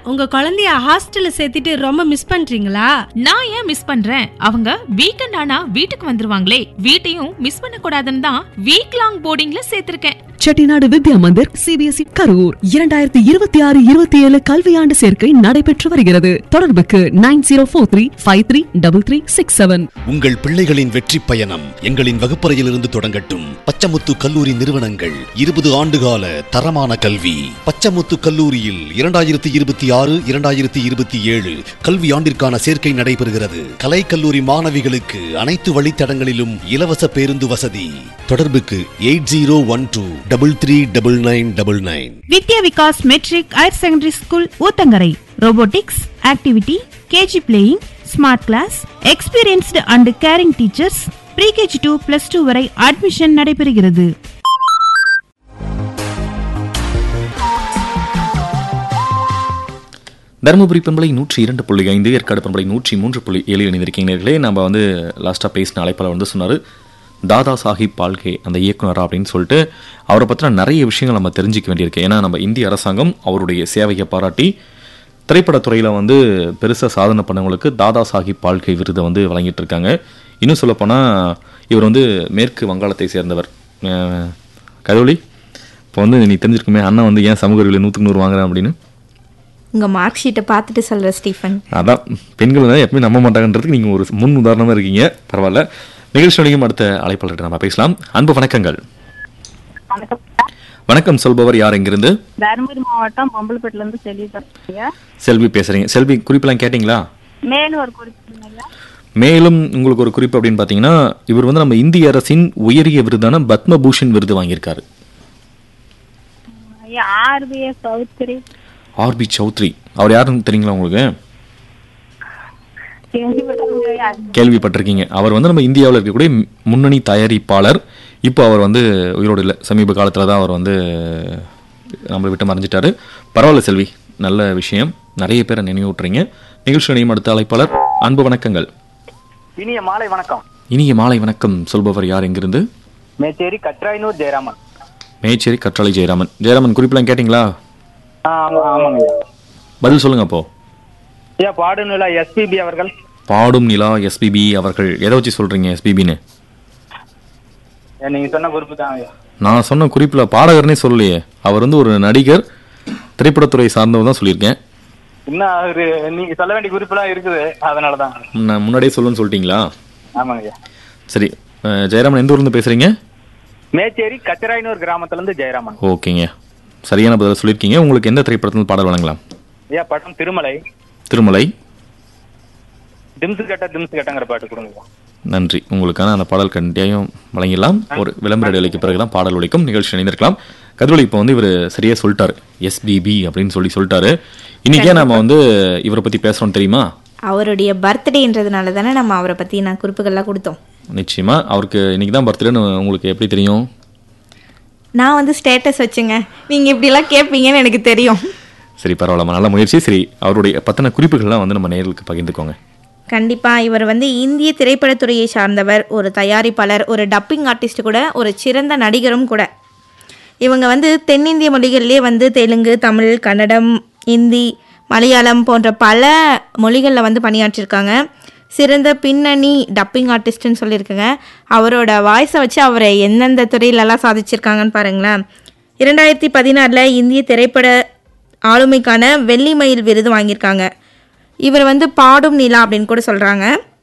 உங்க குழந்தைய ஹாஸ்டல்ல சேர்த்துட்டு ரொம்ப மிஸ் பண்றீங்களா நான் ஏன் மிஸ் பண்றேன் அவங்க வீக்கெண்ட் ஆனா வீட்டுக்கு வந்துருவாங்களே வீட்டையும் மிஸ் பண்ண கூடாதுன்னு தான் வீக் லாங் போர்டிங்ல சேர்த்திருக்கேன் செட்டிநாடு வித்யா மந்திர் சிபிஎஸ்இ கரூர் இரண்டாயிரத்தி இருபத்தி ஆறு இருபத்தி ஏழு கல்வியாண்டு சேர்க்கை நடைபெற்று வருகிறது தொடர்புக்கு nine zero four three five three double three six seven உங்கள் பிள்ளைகளின் வெற்றி பயணம் எங்களின் வகுப்பறையிலிருந்து தொடங்கட்டும் பச்சமுத்து கல்லூரி நிறுவனங்கள் இருபது ஆண்டுகால தரமான கல்வி பச்சமுத்து கல்லூரியில் இரண்டாயிரத்தி இருபத்தி ஆறு இரண்டாயிரத்தி இருபத்தி ஏழு கல்வி ஆண்டிற்கான சேர்க்கை நடைபெறுகிறது கலை கல்லூரி மாணவிகளுக்கு அனைத்து வழித்தடங்களிலும் இலவச பேருந்து வசதி தொடர்புக்கு eight zero one two double three double nine double nine Vidya Vikas matric higher secondary school Uthangarai robotics activity KG playing smart class experienced and caring teachers pre KG to plus two வரை அட்மிஷன் நடைபெறுகிறது தருமபுரி பண்பலை நூற்றி இரண்டு புள்ளி ஐந்து ஏற்காடு பண்பலை நூற்றி மூன்று புள்ளி ஏழு இணைந்திருக்கீங்களே நம்ம வந்து லாஸ்ட்டாக பேசின அழைப்பாளர் வந்து சொன்னார் தாதா சாஹிப் பால்கே அந்த இயக்குனரா அப்படின்னு சொல்லிட்டு அவரை பற்றின நிறைய விஷயங்கள் நம்ம தெரிஞ்சுக்க வேண்டியிருக்கு ஏன்னா நம்ம இந்திய அரசாங்கம் அவருடைய சேவையை பாராட்டி திரைப்படத்துறையில் வந்து பெருசாக சாதனை பண்ணவங்களுக்கு தாதா சாஹிப் பால்கே விருதை வந்து வழங்கிட்டு இருக்காங்க இன்னும் சொல்லப்போனால் இவர் வந்து மேற்கு வங்காளத்தை சேர்ந்தவர் அஹ், கதோலி இப்போ வந்து நீ தெரிஞ்சிருக்குமே அண்ணன் வந்து ஏன் சமூக அறிவியல் நூற்றுக்கு நூறு வாங்குறேன் அப்படின்னு உங்கள் மார்க் ஷீட்டை பார்த்துட்டு சொல்கிற ஸ்டீஃபன் அதான் பெண்கள் வந்து எப்பவுமே நம்ப மாட்டாங்கன்றதுக்கு நீங்கள் ஒரு முன் உதாரணமாக இருக்கீங்க பரவாயில்ல நிகழ்ச்சியோடையும் அடுத்த அழைப்பாளர்கிட்ட நம்ம பேசலாம் அன்பு வணக்கங்கள் வணக்கம் சொல்பவர் யார் எங்கிருந்து தருமபுரி மாவட்டம் பொம்பலப்பேட்டில இருந்து செல்வி பேசுறீங்க செல்வி பேசுறீங்க செல்வி குறிப்பெல்லாம் கேட்டிங்களா மேலும் ஒரு குறிப்பிட்ட மேலும் உங்களுக்கு ஒரு குறிப்பு அப்படின்னு பார்த்தீங்கன்னா இவர் வந்து நம்ம இந்திய அரசின் உயரிய விருதான பத்மபூஷன் விருது வாங்கியிருக்காரு ஐயா ஆர்பிஏ சௌத்ரி ஆர்பி சௌத்ரி அவர் யாருன்னு தெரியுங்களா உங்களுக்கு கேள்விப்பட்டிருக்கீங்க ஐயா. கேள்விப்பட்டிருக்கீங்க அவர் வந்து நம்ம இந்தியாவில் இருக்கக்கூடிய முன்னணி தயாரிப்பாளர் இப்போ அவர் வந்து உயிரோடு இல்லை சமீப காலத்தில் தான் அவர் வந்து நம்மளை விட்டு மறைஞ்சிட்டாரு பரவாயில்ல செல்வி நல்ல விஷயம் நிறைய பேரை நினைவூட்டுறீங்க நிகழ்ச்சி நினைவு அடுத்த அழைப்பாளர் அன்பு வணக்கங்கள் இனிய மாலை வணக்கம் இனிய மாலை வணக்கம் சொல்பவர் யார் எங்கிருந்து மேச்சேரி கற்றாயினூர் ஜெயராமன் மேச்சேரி கற்றாழை ஜெயராமன் ஜெயராமன் குறிப்பெல்லாம் கேட்டிங்களா ஆ, ஆமா ஆமாங்க ஐயா. பதில் சொல்லுங்க அப்போ ஐயா பாடுநிலா எஸ்பிபி அவர்கள் பாடும் நிலா எஸ்பிபி அவர்கள் எதை வச்சு சொல்றீங்க எஸ்பிபின்னு ஏ, நீங்க சொன்ன குறிப்பு தான் ஐயா. நான் சொன்ன குறிப்பில் பாடகர்னே சொல்லலையே அவர் வந்து ஒரு நடிகர் திரைப்படத்துறை சார்ந்தவர் தான் சொல்லியிருக்கேன் இன்னும் அவரு நீங்க சொல்ல வேண்டிய குறிப்புலாம் இருக்குது அதனாலதான் நான் முன்னாடியே சொல்லுன்னு சொல்லிட்டீங்களா ஆமாங்க ஐயா சரி அஹ், ஜெயராமன் எந்த ஊர்லேருந்து பேசுகிறீங்க மேச்சேரி கச்சராயினூர் கிராமத்துல இருந்து ஜெயராமன் ஓகேங்க சரியான பதில் சொல்லியிருக்கீங்க உங்களுக்கு எந்த திரைப்படத்தில் பாடல் வழங்கலாம் ஐயா படம் திருமலை திருமலை திம்சு கட்ட திம்சு கட்டங்கிற பாட்டு கொடுங்க ஐயா. நன்றி உங்களுக்கான அந்த பாடல் கண்டிப்பாயும் வழங்கிடலாம் ஒரு விளம்பர இடைவெளிக்கு பிறகு தான் பாடல் ஒழிக்கும் நிகழ்ச்சி இணைந்திருக்கலாம் கதிரொலி இப்போ வந்து இவர் சரியா சொல்லிட்டாரு எஸ்பிபி அப்படின்னு சொல்லி சொல்லிட்டாரு இன்னைக்கே நாம வந்து இவரை பத்தி பேசுறோம் தெரியுமா அவருடைய பர்த்டேன்றதுனால தானே நம்ம அவரை பற்றி நான் குறிப்புகள்லாம் கொடுத்தோம் நிச்சயமா அவருக்கு இன்னைக்கு தான் பர்த்டேன்னு உங்களுக்கு எப்படி தெரியும் நான் வந்து ஸ்டேட்டஸ் வச்சுங்க நீங்கள் இப்படிலாம் கேட்பீங்கன்னு எனக்கு தெரியும் சரி பரவாயில்ல நல்ல முயற்சி சரி அவருடைய பத்தின குறிப்புகள்லாம் வந்து நம்ம நேர்களுக்கு பகிர்ந்துக்கோங்க கண்டிப்பாக இவர் வந்து இந்திய திரைப்படத்துறையை சார்ந்தவர் ஒரு தயாரிப்பாளர் ஒரு டப்பிங் ஆர்டிஸ்ட் கூட ஒரு சிறந்த நடிகரும் கூட இவங்க வந்து தென்னிந்திய மொழிகள்லேயே வந்து தெலுங்கு தமிழ் கன்னடம் இந்தி மலையாளம் போன்ற பல மொழிகளில் வந்து பணியாற்றிருக்காங்க சிறந்த பின்னணி டப்பிங் ஆர்டிஸ்ட்னு சொல்லியிருக்காங்க அவரோட வாய்ஸை வச்சு அவரை எந்தெந்த துறையிலலாம் சாதிச்சிருக்காங்கன்னு பாருங்களேன் இரண்டாயிரத்தி பதினாறில் இந்திய திரைப்பட ஆளுமைக்கான வெள்ளி மயில் விருது வாங்கியிருக்காங்க இவர் வந்து பாடும் நிலா அப்படின்னு கூட சொல்கிறாங்க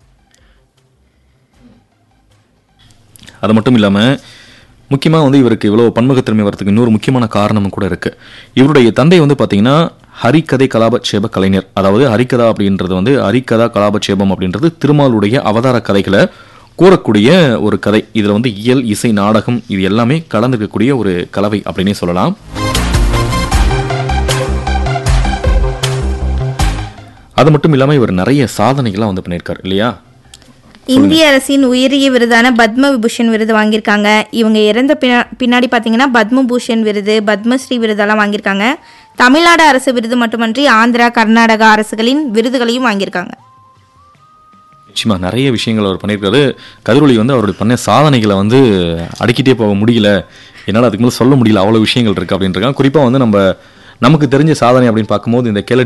அது மட்டும் இல்லாமல் முக்கியமாக வந்து இவருக்கு இவ்வளோ பன்முகத்திறமை வரதுக்கு இன்னொரு முக்கியமான காரணமும் கூட இருக்கு இவருடைய தந்தை வந்து பார்த்தீங்கன்னா ஹரிகதை கலாபட்சேப கலைஞர் அதாவது ஹரிகதா அப்படின்றது வந்து ஹரிகதா கலாபட்சேபம் அப்படின்றது திருமாலுடைய அவதார கதைகளை கூறக்கூடிய ஒரு கதை இதில் வந்து இயல் இசை நாடகம் இது எல்லாமே கலந்துக்கக்கூடிய ஒரு கலவை அப்படின்னே சொல்லலாம் அது மட்டும் இல்லாமல் இவர் நிறைய சாதனைகள்லாம் வந்து பண்ணியிருக்கார் இல்லையா இந்திய அரசின் உயரிய விருதான பத்ம விபூஷன் விருது வாங்கியிருக்காங்க இவங்க இறந்த பின்னா பின்னாடி பார்த்தீங்கன்னா பத்மபூஷன் விருது பத்மஸ்ரீ விருதெல்லாம் வாங்கியிருக்காங்க தமிழ்நாடு அரசு விருது மட்டுமன்றி ஆந்திரா கர்நாடகா அரசுகளின் விருதுகளையும் வாங்கியிருக்காங்க நிச்சயமா நிறைய விஷயங்கள் அவர் பண்ணியிருக்காரு கதிரொலி வந்து அவருடைய பண்ண சாதனைகளை வந்து அடக்கிட்டே போக முடியல என்னால் அதுக்கு மேலே சொல்ல முடியல அவ்வளோ விஷயங்கள் இருக்குது அப்படின்ட்டு குறிப்பாக வந்து நம்ம நமக்கு தெரிஞ்ச சாதனை அப்படின்னு பார்க்கும்போது இந்த கேளடி